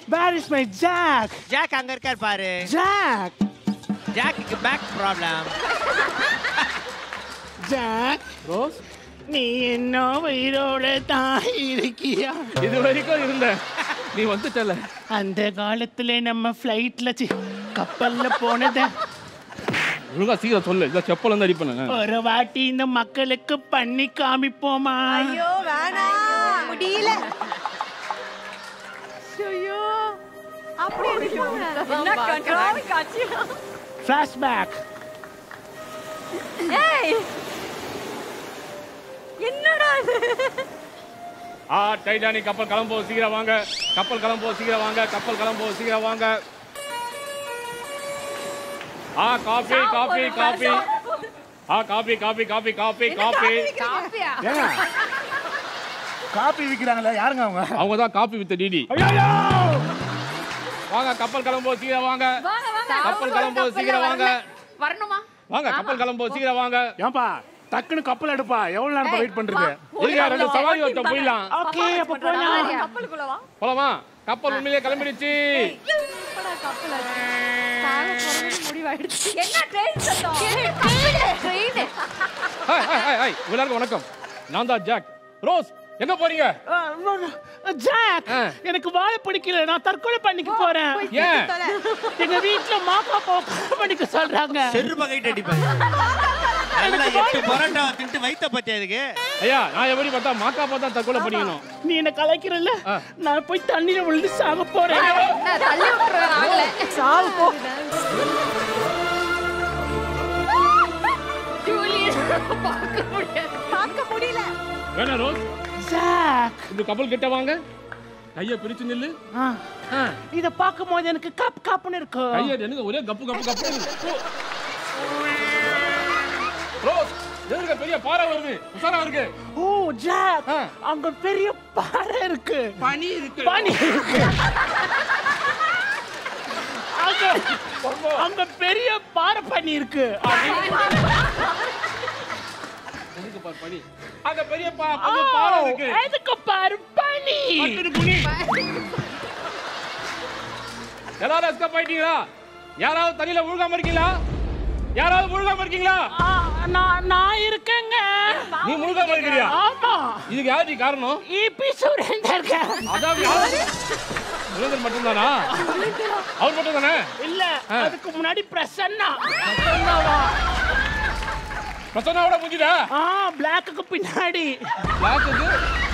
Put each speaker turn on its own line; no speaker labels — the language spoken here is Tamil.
Where is my Jack?
Jack அங்க இருக்கார் பாரு
Jack!
ஜாக்குக்கு பேக் ப்ராப்ளம்
Jack!
ரோஸ்
நீ என்ன உயிரோட தான் இருக்கியா
இது வரைக்கும் இருந்தேன் நீ வந்துட்டல
அந்த காலத்துல நம்ம ஃப்ளைட்ல கப்பல்ல போனத
ஒழுங்கா சீக்கிரம் சொல்லு இதை செப்பல் வந்து அடிப்பேன்
ஒரு வாட்டி இந்த மக்களுக்கு பண்ணி காமிப்போமா
ஐயோ வேணாம் முடியல ஐயோ அப்படி என்ன கண்ட்ரோல் காட்சி
ஃபிளாஷ்பேக்
ஏய் என்னடா இது
ஆ டைட்டானிக் கப்பல் கிளம்போ சீக்கிரம் வாங்க கப்பல் கிளம்போ சீக்கிரம் வாங்க கப்பல் கிளம்போ சீக்கிரம் வாங்க ஆ காபி காபி காபி ஆ coffee coffee coffee coffee coffee
காப்பியா
ஏங்க காப்பி விற்கிறாங்களே யாருங்க அவங்க
அவங்க தான் காபி வித் டிடி வாங்க கப்பல் கிளம்போ சீக்கிரம் வாங்க
வாங்க வாங்க
கப்பல் கிளம்போ சீக்கிரம் வாங்க
வரணுமா
வாங்க கப்பல் கிளம்போ சீக்கிரம் வாங்க
ஏன்பா டக்குன்னு கப்பல் எடுப்பா எவ்வளவு நேரம் வெயிட் பண்றது
இருங்க ரெண்டு சவாரி ஓட்ட போயிடலாம்
ஓகே அப்ப போலாம்
கப்பலுக்குள்ள வா
போலாமா கப்பல் உண்மையிலேயே கிளம்பிடுச்சு
எப்படா கப்பல் சாக போறது முடிவாயிடுச்சு என்ன ட்ரெயின் சத்தம் train
hi hi hi hi எல்லாருக்கும் வணக்கம் நான் தான் ஜாக் ரோஸ் எங்க போறீங்க
ஜாக்
ஆ.
எனக்கு வாழ பிடிக்கல நான் தற்கொலை பண்ணிக்க போறேன்
ஏன்
எங்க வீட்ல மாப்பா கொலை பண்ணிக்க சொல்றாங்க
செரு பகைட்டு அடிப்பேன் நல்லா எட்டு பரோட்டா தின்ட்டு வைத்த பத்தி அதுக்கு
ஐயா நான் எப்படி பார்த்தா மாக்கா பார்த்தா தற்கொலை பண்ணிக்கணும்
நீ என்ன கலைக்கிறல்ல
ஆ.
நான் போய் தண்ணியில விழுந்து சாக போறேன்
தள்ளி விட்டுறேன் ஆகல சாவு போ பார்க்க முடியாது பார்க்க முடியல
வேணா ரோஸ்
ஜாக்
இந்த கப்பல் கிட்ட வாங்க கைய பிரிச்சு நில்லு
ஆ,
ஆ,
இத பாக்கும்போது எனக்கு கப் கப்னு இருக்கு
கைய எனக்கு ஒரே கப்பு கப்பு கப்பு ரோஸ் எதிர்க்க பெரிய பாறை வருது உசாரா இருக்கு
ஓ ஜாக்
ஆ.
அங்க பெரிய பாறை இருக்கு
பனி இருக்கு
பனி இருக்கு அங்க அங்க பெரிய பாறை பனி இருக்கு
எதுக்கு பாரு பனி அங்க பெரிய பா பெரிய பாறை இருக்கு
எதுக்கு பாரு பனி
பட்டுனு புனி. எல்லாரும் எஸ்கேப் ஆயிட்டீங்களா யாராவது தண்ணியில முழுகாம இருக்கீங்களா யாராவது முழுகாம இருக்கீங்களா
ஆ, நான் நான் இருக்கேங்க
நீ முழுகாம இருக்கிறியா
ஆமா
இதுக்கு யாரு காரணம்
இபி சுரேந்தர்ங்க
அதாவது யாரு சுரேந்தர் மட்டும்தானா அவர் மட்டும் தானே
இல்ல அதுக்கு முன்னாடி பிரசன்னா பிரசன்னாவா
பிரசன்னாவோட முடிஞ்சுதா
ஆ பிளாக்குக்கு பின்னாடி
பிளாக்குக்கு